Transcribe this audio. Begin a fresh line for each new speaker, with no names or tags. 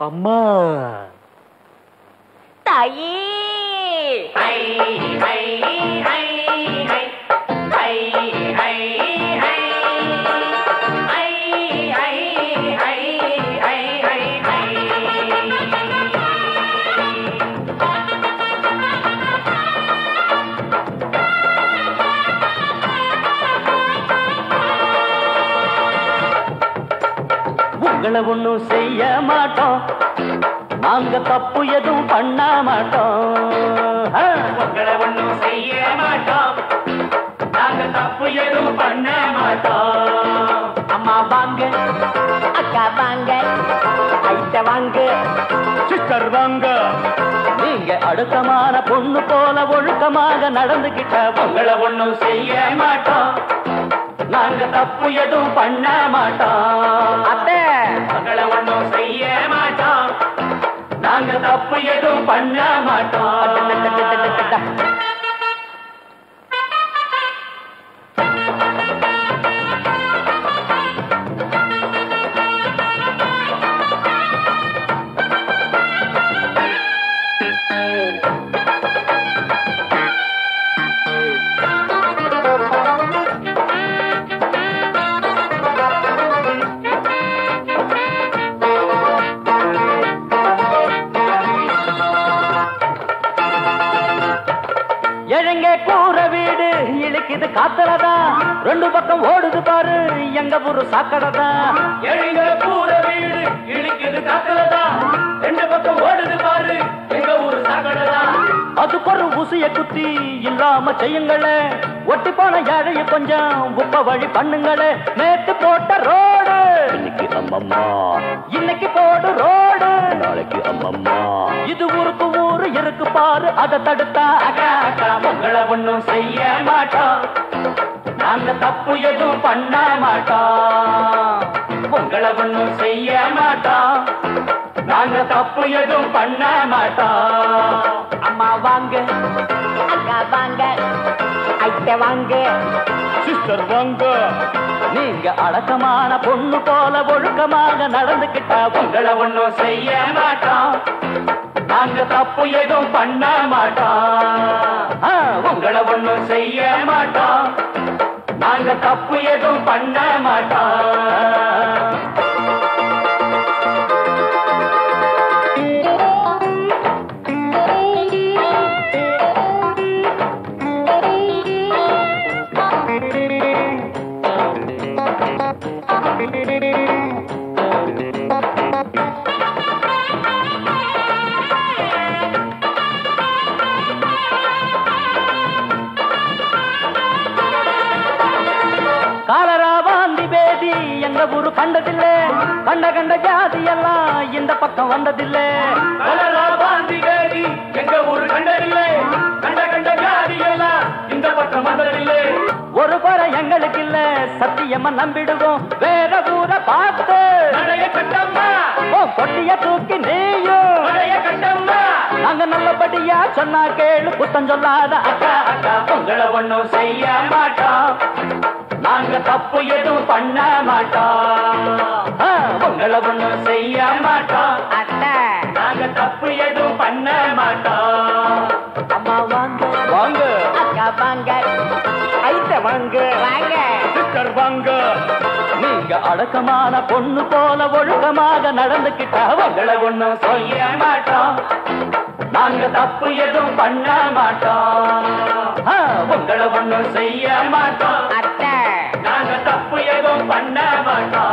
அம்மா
தாயே
ஹை ஹை ஹை ஹை ஹை ஹை ஹை ஹை ஹை ஹை ஹை ஹை ஹை
உங்களை ஒண்ணும் செய்ய மாட்டோம் நாங்க தப்பு எதுவும் பண்ண மாட்டோம் ஆ.
உங்களை ஒண்ணும் செய்ய மாட்டோம் நாங்க தப்பு எதுவும் பண்ண மாட்டோம்
அம்மா வாங்க
அக்கா வாங்க ஐட்ட வாங்க
சிஸ்டர் வாங்க நீங்க அடுக்கமான பொண்ணு போல ஒழுக்கமாக நடந்துகிட்ட
உங்களை ஒண்ணும் செய்ய மாட்டோம்
நாங்க தப்பு எதுவும் பண்ண மாட்டோம்
அத்தை
உங்களை ஒண்ணும் செய்ய மாட்டோம்
நாங்க தப்பு எதுவும் பண்ண மாட்டோம் எழங்க கூற வீடு இழுக்குது காத்துலதான் ரெண்டு பக்கம் ஓடுது பாரு எங்க ஊரு சாக்கடைதான்
எழுங்க கூற வீடு இழுக்குது காக்கலதா ரெண்டு பக்கம் ஓடுது பாரு எங்க ஊரு சாக்கடைதா
அதுக்கு ஒரு ஊசிய குத்தி இல்லாம செய்யுங்களே ஒட்டி போன ஏழைய கொஞ்சம் உப்ப வழி பண்ணுங்களே நேத்து போட்ட ரோடு இன்னைக்கு அம்மம்மா இன்னைக்கு போடு ரோடு நாளைக்கு அம்மம்மா இது ஊருக்கு ஊரு இருக்கு பாரு அதை தடுத்தா அக்கா அக்கா
உங்களை ஒண்ணும் செய்ய மாட்டோம்
நாங்க தப்பு எதுவும் பண்ண மாட்டோம்
உங்களை ஒண்ணும் செய்ய மாட்டோம்
நாங்க தப்பு எதுவும் பண்ண மாட்டோம்
அம்மா வாங்க அக்கா வாங்க ஐட்ட வாங்க
சிஸ்டர் வாங்க நீங்க அடக்கமான பொண்ணு போல ஒழுக்கமாக நடந்துகிட்டா
உங்களை ஒண்ணும் செய்ய மாட்டோம்
நாங்க தப்பு எதுவும் பண்ண மாட்டோம் ஆ,
உங்களை ஒண்ணும் செய்ய மாட்டோம்
நாங்க தப்பு எதுவும் பண்ண மாட்டோம் காலரா வாந்தி பேதி எங்க ஊரு கண்டதில்லை கண்ட கண்ட ஜாதி எல்லாம் இந்த பக்கம் வந்ததில்லை
கலரா பாந்தி வேதி எங்க ஊரு கண்டதில்லை கண்ட கண்ட ஜாதி எல்லாம் இந்த பக்கம் வந்ததில்லை
ஒரு குறை எங்களுக்கு இல்ல சத்தியமா நம்பிடுவோம் வேற ஊரை பார்த்து
நடைய கட்டம்மா
உன் கொட்டிய தூக்கி நீயும்
நடைய கட்டம்மா
நாங்க நல்லபடியா சொன்னா கேளு குத்தம் சொல்லாத அக்கா அக்கா
உங்களை ஒண்ணும் செய்ய மாட்டோம்
நாங்க தப்பு எதுவும் பண்ண மாட்டோம் ஆ,
உங்களை ஒண்ணும் செய்ய மாட்டோம்
அத்தை
நாங்க தப்பு எதுவும் பண்ண மாட்டோம்
அம்மா வாங்க
வாங்க
அக்கா வாங்க ஐட்ட வாங்க வாங்க
சிஸ்டர் வாங்க நீங்க அடக்கமான பொண்ணு போல ஒழுக்கமாக நடந்துக்கிட்டா
உங்களை ஒண்ணும் செய்ய மாட்டோம்
நாங்க தப்பு எதுவும் பண்ண மாட்டோம் ஆ,
உங்களை ஒண்ணும் செய்ய மாட்டோம்
அத்தை
நாங்க தப்பு எதுவும் பண்ண மாட்டோம்